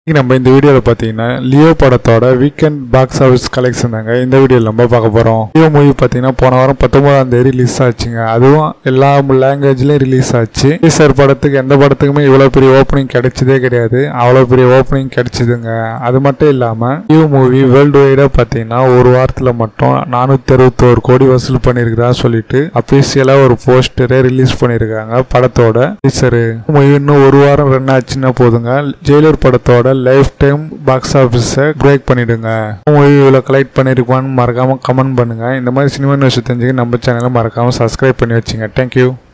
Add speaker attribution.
Speaker 1: இன்னைக்கு நம்ம இந்த வீடியோவில் பார்த்தீங்கன்னா லியோ படத்தோட வீக்கெண்ட் பாக்ஸ் ஆஃபீஸ் கலெக்ஷன் தாங்க இந்த வீடியோவில் நம்ம பார்க்க போகிறோம் லியோ மூவி பார்த்தீங்கன்னா போன வாரம் பத்தொன்பதாம் தேதி ரிலீஸ் ஆச்சுங்க அதுவும் எல்லா லாங்குவேஜ்லேயும் ரிலீஸ் ஆச்சு சார் படத்துக்கு எந்த படத்துக்குமே இவ்வளோ பெரிய ஓப்பனிங் கிடைச்சதே கிடையாது அவ்வளோ பெரிய ஓப்பனிங் கிடைச்சிதுங்க அது மட்டும் இல்லாமல் லியோ மூவி வேர்ல்டு வைடாக பார்த்தீங்கன்னா ஒரு வாரத்தில் மட்டும் நானூற்றி அறுபத்தோரு கோடி வசூல் பண்ணியிருக்கிறதா சொல்லிட்டு அஃபீஷியலாக ஒரு போஸ்டரே ரிலீஸ் பண்ணியிருக்காங்க படத்தோட டீசரு மூவி இன்னும் ஒரு வாரம் ரன் ஆச்சுன்னா போதுங்க ஜெயிலர் படத்தோட லைஃப் டைம் பாக்ஸ் ஆஃபீஸை பிரேக் பண்ணிடுங்க மூவி இவ்வளோ கலெக்ட் பண்ணியிருப்பான்னு மறக்காம கமெண்ட் பண்ணுங்க இந்த மாதிரி சினிமா நியூஸ் தெரிஞ்சுக்க நம்ம சேனலை மறக்காம சப்ஸ்கிரைப் பண்ணி வச்சுங்க தேங்க்யூ